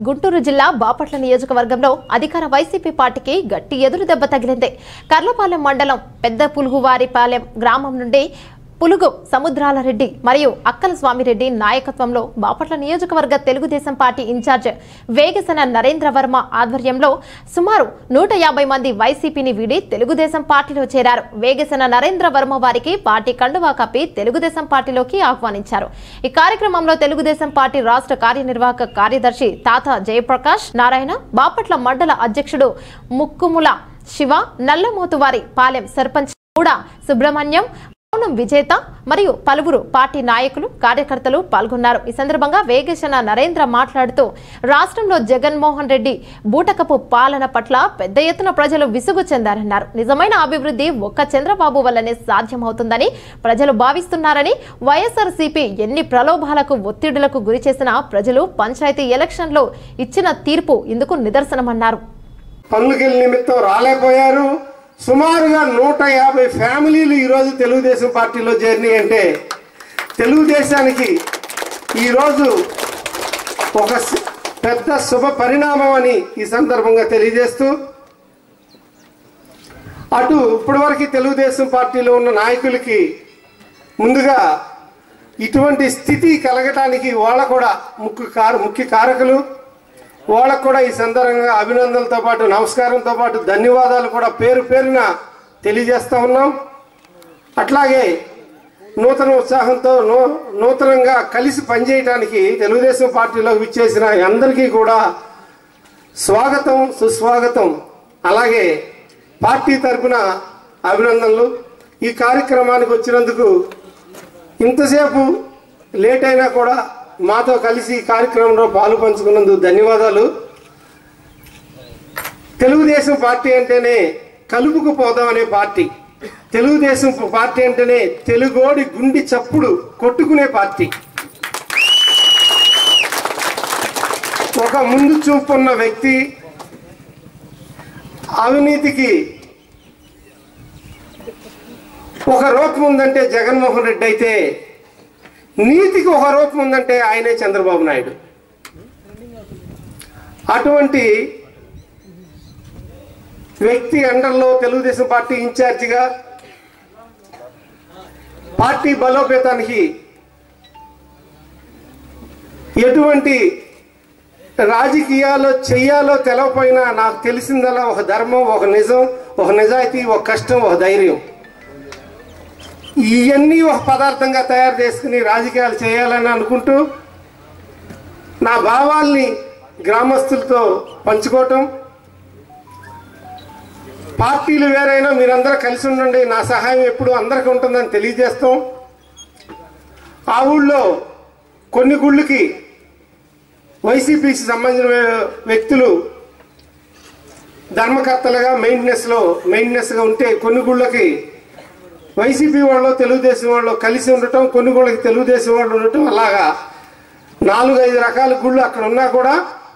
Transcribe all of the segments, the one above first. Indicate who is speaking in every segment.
Speaker 1: గుంటూరు జిల్లా బాపట్ల నియోజకవర్గంలో అధికార వైసీపీ పార్టీకి గట్టి ఎదురు దెబ్బ తగిలింది కర్లపాలెం మండలం పెద్ద పులుగువారిపాలెం గ్రామం నుండి పులుగు సముద్రాల రెడ్డి మరియు అక్కల స్వామిరెడ్డి నాయకత్వంలో బాపట్ల నియోజకవర్గ తెలుగుదేశం పార్టీ ఇన్ఛార్జ్ వేగసన నరేంద్ర వర్మ ఆధ్వర్యంలో సుమారు నూట యాభై మంది వైసీపీని వీడి తెలుగుదేశం పార్టీలో చేరారు వేగసన నరేంద్ర వర్మ వారికి పార్టీ కండువా కప్పి తెలుగుదేశం పార్టీలోకి ఆహ్వానించారు ఈ కార్యక్రమంలో తెలుగుదేశం పార్టీ రాష్ట్ర కార్యనిర్వాహక కార్యదర్శి తాత జయప్రకాష్ నారాయణ బాపట్ల మండల అధ్యక్షుడు ముక్కుముల శివ నల్లమోతువారి పాలెం సర్పంచ్ కూడా సుబ్రహ్మణ్యం పౌనం విజేత మరియు పలువురు పార్టీ నాయకులు కార్యకర్తలు పాల్గొన్నారు ఈ సందర్భంగా వేగేశన నరేంద్ర మాట్లాడుతూ రాష్ట్రంలో జగన్మోహన్ రెడ్డి బూటకపు పాలన పట్ల పెద్ద ఎత్తున ప్రజలు విసుగు చెందారన్నారు నిజమైన అభివృద్ధి ఒక్క చంద్రబాబు వల్లనే సాధ్యమవుతుందని ప్రజలు భావిస్తున్నారని వైఎస్ఆర్సీపీ ఎన్ని ప్రలోభాలకు ఒత్తిడులకు గురి చేసినా ప్రజలు పంచాయతీ ఎలక్షన్లో ఇచ్చిన తీర్పు ఇందుకు నిదర్శనమన్నారు
Speaker 2: పనులకెళ్ళి నిమిత్తం రాలేకపోయారు సుమారుగా నూట యాభై ఫ్యామిలీలు ఈరోజు తెలుగుదేశం పార్టీలో చేరినాయి అంటే తెలుగుదేశానికి ఈరోజు ఒక స్- పెద్ద శుభ పరిణామం అని ఈ సందర్భంగా తెలియజేస్తూ అటు ఇప్పటివరకు తెలుగుదేశం పార్టీలో ఉన్న నాయకులకి ముందుగా ఇటువంటి స్థితి కలగటానికి వాళ్ళ కూడా ముఖ్య కార ముఖ్య కారకులు వాళ్ళకు కూడా ఈ సందర్భంగా అభినందనలతో పాటు నమస్కారంతో పాటు ధన్యవాదాలు కూడా పేరు పేరున తెలియజేస్తా ఉన్నాం అట్లాగే నూతన ఉత్సాహంతో నూ నూతనంగా కలిసి పనిచేయడానికి తెలుగుదేశం పార్టీలో విచ్చేసిన అందరికీ కూడా స్వాగతం సుస్వాగతం అలాగే పార్టీ తరపున అభినందనలు ఈ కార్యక్రమానికి వచ్చినందుకు ఇంతసేపు లేట్ అయినా కూడా మాతో కలిసి ఈ కార్యక్రమంలో పాలు పంచుకున్నందుకు ధన్యవాదాలు తెలుగుదేశం పార్టీ అంటేనే కలుపుకు పోదాం అనే పార్టీ తెలుగుదేశం పార్టీ అంటేనే తెలుగోడి గుండి చప్పుడు కొట్టుకునే పార్టీ ఒక ముందు చూపు ఉన్న వ్యక్తి అవినీతికి ఒక రూపం ఉందంటే జగన్మోహన్ రెడ్డి అయితే నీతికి ఒక రూపం ఉందంటే ఆయనే చంద్రబాబు నాయుడు అటువంటి వ్యక్తి అండర్లో తెలుగుదేశం పార్టీ ఇన్ఛార్జిగా పార్టీ బలోపేతానికి ఎటువంటి రాజకీయాల్లో చెయ్యాలో తెలవపోయినా నాకు తెలిసిందల్లా ఒక ధర్మం ఒక నిజం ఒక నిజాయితీ ఒక కష్టం ఒక ధైర్యం ఇవన్నీ ఒక పదార్థంగా తయారు చేసుకుని రాజకీయాలు చేయాలని అనుకుంటూ నా భావాల్ని గ్రామస్తులతో పంచుకోవటం పార్టీలు వేరైనా మీరందరూ కలిసి ఉండండి నా సహాయం ఎప్పుడు అందరికీ ఉంటుందని తెలియజేస్తాం ఆ ఊళ్ళో కొన్ని గుళ్ళకి వైసీపీకి సంబంధించిన వ్య- వ్యక్తులు ధర్మకర్తలుగా మెయింటెనెన్స్లో మెయింటెనెన్స్గా ఉంటే కొన్ని గుళ్ళకి వైసీపీ వాళ్ళు తెలుగుదేశం వాళ్ళు కలిసి ఉండటం కొన్ని గుళ్ళకి తెలుగుదేశం వాళ్ళు ఉండటం అలాగా నాలుగు ఐదు రకాల గుళ్ళు అక్కడ ఉన్నా కూడా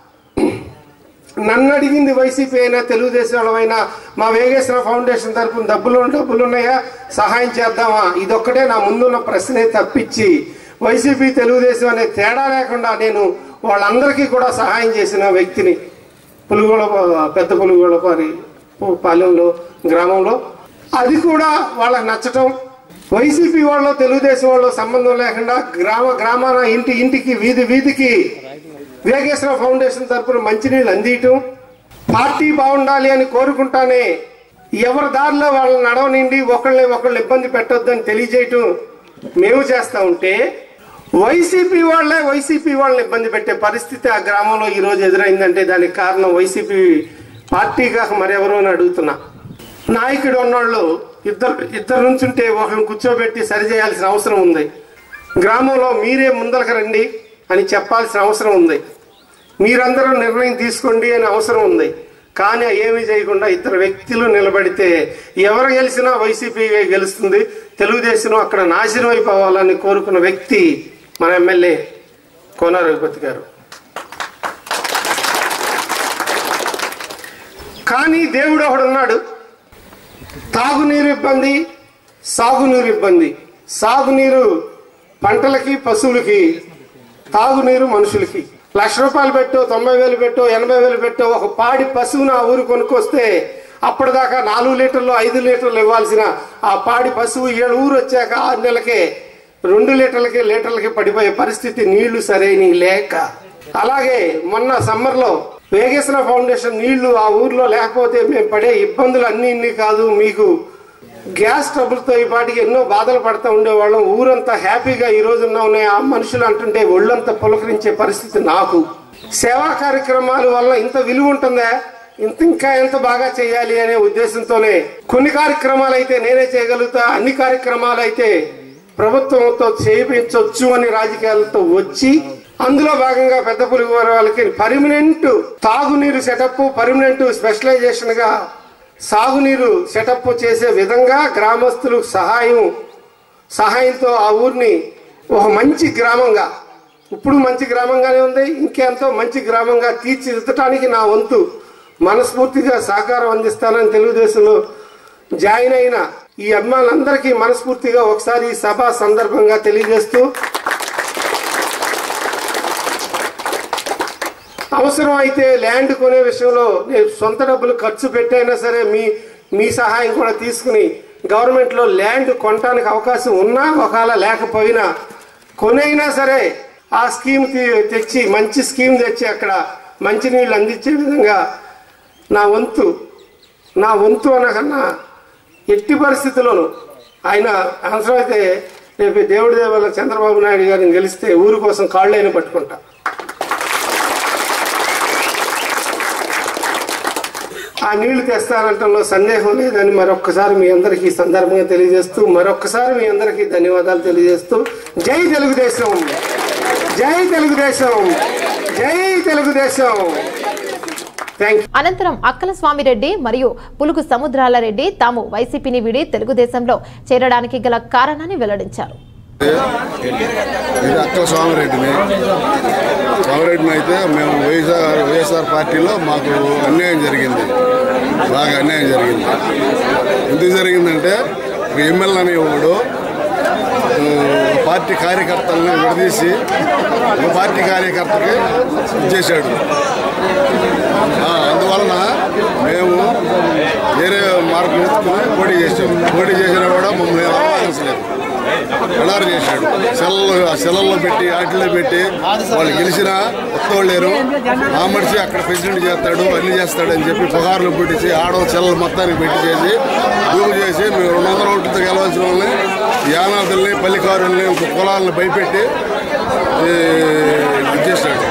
Speaker 2: నన్ను అడిగింది వైసీపీ అయినా తెలుగుదేశం వాళ్ళమైనా మా వేగేశ్వర ఫౌండేషన్ తరపున డబ్బులు డబ్బులు ఉన్నాయా సహాయం చేద్దామా ఇదొక్కటే నా ముందున్న ప్రశ్నే తప్పించి వైసీపీ తెలుగుదేశం అనే తేడా లేకుండా నేను వాళ్ళందరికీ కూడా సహాయం చేసిన వ్యక్తిని పులుగోళ పెద్ద పులుగోళ పారి పాలెంలో గ్రామంలో అది కూడా వాళ్ళకి నచ్చటం వైసీపీ వాళ్ళు తెలుగుదేశం వాళ్ళు సంబంధం లేకుండా గ్రామ గ్రామాన ఇంటి ఇంటికి వీధి వీధికి వేగేశ్వర ఫౌండేషన్ తరపున మంచినీళ్ళు అందియటం పార్టీ బాగుండాలి అని కోరుకుంటానే ఎవరి దారిలో వాళ్ళని నడవనిండి ఒకళ్ళని ఒకళ్ళు ఇబ్బంది పెట్టొద్దని తెలియజేయటం మేము చేస్తా ఉంటే వైసీపీ వాళ్ళే వైసీపీ వాళ్ళని ఇబ్బంది పెట్టే పరిస్థితి ఆ గ్రామంలో ఈ రోజు ఎదురైందంటే దానికి కారణం వైసీపీ పార్టీ కాక మరెవరో అని అడుగుతున్నా నాయకుడు ఉన్నోళ్ళు ఇద్దరు ఇద్దరు నుంచుంటే ఒకరిని కూర్చోబెట్టి సరిచేయాల్సిన అవసరం ఉంది గ్రామంలో మీరే ముందరకు రండి అని చెప్పాల్సిన అవసరం ఉంది మీరందరూ నిర్ణయం తీసుకోండి అని అవసరం ఉంది కానీ ఏమీ చేయకుండా ఇద్దరు వ్యక్తులు నిలబడితే ఎవరు గెలిచినా వైసీపీ గెలుస్తుంది తెలుగుదేశం అక్కడ నాశనం అయిపోవాలని కోరుకున్న వ్యక్తి మన ఎమ్మెల్యే కోన రఘుపతి గారు కానీ దేవుడు ఒకడు ఉన్నాడు తాగునీరు ఇబ్బంది సాగునీరు ఇబ్బంది సాగునీరు పంటలకి పశువులకి తాగునీరు మనుషులకి లక్ష రూపాయలు పెట్టు తొంభై వేలు పెట్టు ఎనభై వేలు పెట్టు ఒక పాడి పశువును ఆ ఊరు కొనుక్కొస్తే అప్పటిదాకా నాలుగు లీటర్లు ఐదు లీటర్లు ఇవ్వాల్సిన ఆ పాడి పశువు ఏడు ఊరు వచ్చాక ఆరు నెలలకే రెండు లీటర్లకి లీటర్లకి పడిపోయే పరిస్థితి నీళ్లు సరైన లేక అలాగే మొన్న సమ్మర్లో వేగేశ్వర ఫౌండేషన్ నీళ్లు ఆ ఊర్లో లేకపోతే మేము పడే ఇబ్బందులు అన్ని ఇన్ని కాదు మీకు గ్యాస్ ట్రబుల్తో ఈ పాటికి ఎన్నో బాధలు పడుతూ ఉండేవాళ్ళం ఊరంతా హ్యాపీగా ఈ రోజు ఉన్న ఉన్నాయి ఆ మనుషులు అంటుంటే ఒళ్ళంతా పులకరించే పరిస్థితి నాకు సేవా కార్యక్రమాల వల్ల ఇంత విలువ ఉంటుందా ఇంత ఇంకా ఎంత బాగా చేయాలి అనే ఉద్దేశంతోనే కొన్ని కార్యక్రమాలు అయితే నేనే చేయగలుగుతా అన్ని కార్యక్రమాలు అయితే ప్రభుత్వంతో చేయించవచ్చు అని రాజకీయాలతో వచ్చి అందులో భాగంగా పెద్ద పులుగు వారి వాళ్ళకి పర్మనెంట్ తాగునీరు సెటప్ పర్మనెంట్ స్పెషలైజేషన్ గా సాగునీరు సెటప్ చేసే విధంగా గ్రామస్తులు సహాయం సహాయంతో ఆ ఊరిని ఒక మంచి గ్రామంగా ఇప్పుడు మంచి గ్రామంగానే ఉంది ఇంకెంతో మంచి గ్రామంగా తీర్చిదిద్దటానికి నా వంతు మనస్ఫూర్తిగా సహకారం అందిస్తానని తెలుగుదేశంలో జాయిన్ అయిన ఈ అభిమానులందరికీ మనస్ఫూర్తిగా ఒకసారి ఈ సభ సందర్భంగా తెలియజేస్తూ అవసరం అయితే ల్యాండ్ కొనే విషయంలో నేను సొంత డబ్బులు ఖర్చు పెట్టైనా సరే మీ మీ సహాయం కూడా తీసుకుని గవర్నమెంట్ లో ల్యాండ్ కొనడానికి అవకాశం ఉన్నా ఒకవేళ లేకపోయినా కొనైనా సరే ఆ స్కీమ్ తీ- తెచ్చి మంచి స్కీమ్ తెచ్చి అక్కడ మంచినీళ్ళు అందించే విధంగా నా వంతు నా వంతు అనకన్నా ఎట్టి పరిస్థితుల్లోనూ ఆయన అవసరమైతే రేపు దేవుడి దేవల్ల చంద్రబాబు నాయుడు గారిని గెలిస్తే ఊరు కోసం కాళ్ళైనా పట్టుకుంటా ఆ నీళ్లు తెస్తానంటంలో సందేహం లేదని మరొక్కసారి మీ అందరికీ ఈ సందర్భంగా తెలియజేస్తూ మరొక్కసారి మీ అందరికీ ధన్యవాదాలు తెలియజేస్తూ జై తెలుగుదేశం జై తెలుగుదేశం జై తెలుగుదేశం థ్యాంక్
Speaker 1: అనంతరం అక్కల స్వామిరెడ్డి మరియు పులుగు సముద్రాల రెడ్డి తాము వైసీపీని విడి తెలుగుదేశంలో చేరడానికి గల కారణాన్ని వెల్లడించారు
Speaker 3: ఇది అక్కల స్వామిరెడ్డిని స్వామిరెడ్డిని అయితే మేము వైఎస్ఆర్ వైఎస్ఆర్ పార్టీలో మాకు అన్యాయం జరిగింది బాగా అన్యాయం జరిగింది ఎందుకు జరిగిందంటే ఒక ఎమ్మెల్యే అనేవాడు ఆ, పార్టీ కార్యకర్తలను విడదీసి ఒక పార్టీ కార్యకర్తకి ఇచ్చేశాడు ఆ, అందువలన మేము వేరే మార్గం ఎత్తుకుని పోటీ చేసాం పోటీ చేసినా కూడా మమ్మల్ని ఆహ్వానించలేదు ఎడారు చేశాడు సెలవులు సెలవుల్లో పెట్టి ఆటల్లో పెట్టి వాళ్ళు గెలిచినా లేరు ఆ మనిషి అక్కడ ప్రెసిడెంట్ చేస్తాడు అన్ని చేస్తాడు అని చెప్పి పుకార్లు పెట్టించి ఆడవ సెలవులు మొత్తానికి పెట్టి చేసి దూపు చేసి మేము రెండు వందల ఓట్లతో గెలవాల్సిన వాళ్ళని యానాదుల్ని పల్లికారుల్ని కులాలను భయపెట్టి ఈ, ఇది చేశాడు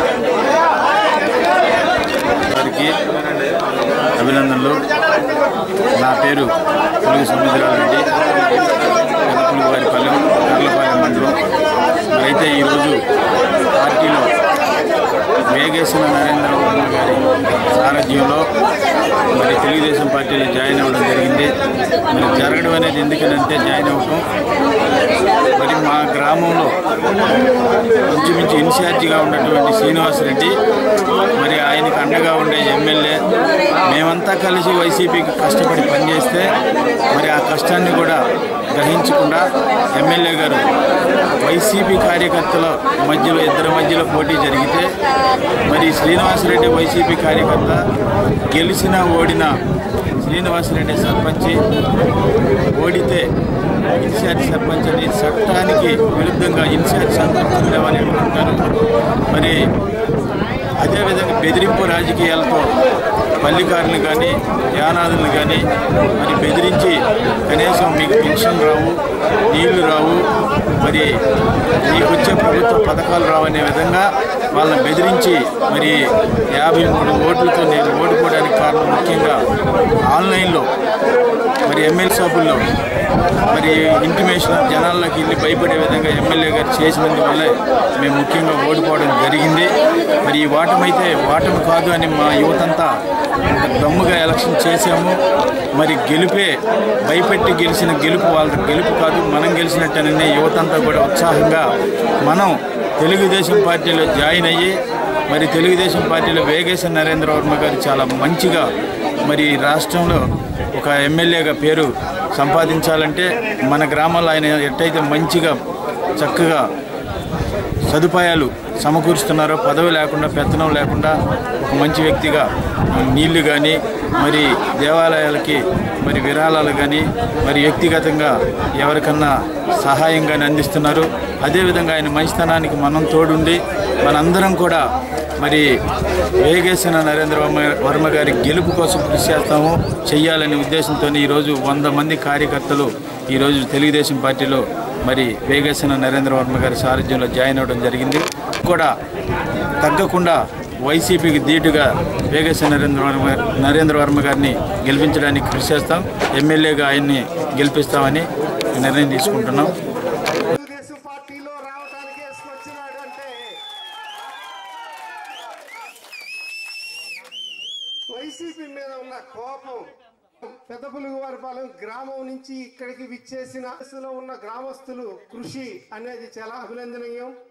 Speaker 4: వారికి అభినందనలు నా పేరు పులుగు సముద్రారెడ్డి పెద్దపులుగు వారిపాలెం కర్లపాలెం మండలం అయితే ఈరోజు పార్టీలో వేగేశ్వర నరేంద్ర వర్మ గారి సారథ్యంలో మరి తెలుగుదేశం పార్టీలో జాయిన్ అవ్వడం జరిగింది మరి జరగడం అనేది ఎందుకనంటే జాయిన్ అవ్వటం మరి మా గ్రామంలో ఇంచుమించు ఇన్ఛార్జిగా ఉన్నటువంటి శ్రీనివాసరెడ్డి మరి ఆయనకు అండగా ఉండే ఎమ్మెల్యే మేమంతా కలిసి వైసీపీకి కష్టపడి పనిచేస్తే మరి ఆ కష్టాన్ని కూడా గ్రహించకుండా ఎమ్మెల్యే గారు వైసీపీ కార్యకర్తల మధ్యలో ఇద్దరి మధ్యలో పోటీ జరిగితే మరి శ్రీనివాసరెడ్డి వైసీపీ కార్యకర్త గెలిచినా ఓడినా శ్రీనివాసరెడ్డి సర్పంచి ఓడితే ఇన్ఛార్జ్ సర్పంచ్ అని చట్టానికి విరుద్ధంగా ఇన్ఛార్జ్ సర్పంచ్ లేవని అంటారు మరి అదేవిధంగా బెదిరింపు రాజకీయాలతో పల్లికారులు కానీ యానాదులను కానీ మరి బెదిరించి కనీసం మీకు పెన్షన్ రావు నీళ్లు రావు మరి మీకు వచ్చే ప్రభుత్వ పథకాలు రావనే విధంగా వాళ్ళని బెదిరించి మరి యాభై మూడు ఓట్లతో నేను ఓడిపోవడానికి కారణం ముఖ్యంగా ఆన్లైన్లో మరి ఎమ్మెల్యే సభల్లో మరి ఇంటిమేషన్ జనాల్లోకి వెళ్ళి భయపడే విధంగా ఎమ్మెల్యే గారు చేసినందువల్లే మేము ముఖ్యంగా ఓడిపోవడం జరిగింది మరి ఈ ఓటమైతే ఓటమి కాదు అని మా యువతంతా ఒక దమ్ముగా ఎలక్షన్ చేశాము మరి గెలిపే భయపెట్టి గెలిచిన గెలుపు వాళ్ళ గెలుపు కాదు మనం గెలిచినట్టనే యువతంతా కూడా ఉత్సాహంగా మనం తెలుగుదేశం పార్టీలో జాయిన్ అయ్యి మరి తెలుగుదేశం పార్టీలో వేగేశ్వర నరేంద్ర వర్మ గారు చాలా మంచిగా మరి రాష్ట్రంలో ఒక ఎమ్మెల్యేగా పేరు సంపాదించాలంటే మన గ్రామాల్లో ఆయన ఎట్టయితే మంచిగా చక్కగా సదుపాయాలు సమకూరుస్తున్నారో పదవి లేకుండా పెత్తనం లేకుండా ఒక మంచి వ్యక్తిగా నీళ్లు కానీ మరి దేవాలయాలకి మరి విరాళాలు కానీ మరి వ్యక్తిగతంగా ఎవరికన్నా సహాయం కానీ అందిస్తున్నారు అదేవిధంగా ఆయన మంచితనానికి మనం తోడుండి మనందరం కూడా మరి వేగేసిన నరేంద్ర వర్మ వర్మ గారి గెలుపు కోసం కృషి చేస్తాము చెయ్యాలనే ఉద్దేశంతో ఈరోజు వంద మంది కార్యకర్తలు ఈరోజు తెలుగుదేశం పార్టీలో మరి వేగేసిన నరేంద్ర వర్మ గారి సారథ్యంలో జాయిన్ అవ్వడం జరిగింది కూడా తగ్గకుండా వైసీపీకి ధీటుగా వేగేశ్వర నరేంద్ర వర్మ నరేంద్ర వర్మ గారిని గెలిపించడానికి కృషి చేస్తాం ఎమ్మెల్యేగా ఆయన్ని గెలిపిస్తామని నిర్ణయం తీసుకుంటున్నాం
Speaker 2: తెలుగుదేశం పార్టీలో రావడానికి వేసుకొచ్చినాడు అంటే వైసీపీ మీద ఉన్న కోపం పెద్ద పులుగువారిపాలెం గ్రామం నుంచి ఇక్కడికి విచ్చేసిన వయసులో ఉన్న గ్రామస్తులు కృషి అనేది చాలా అభినందనీయం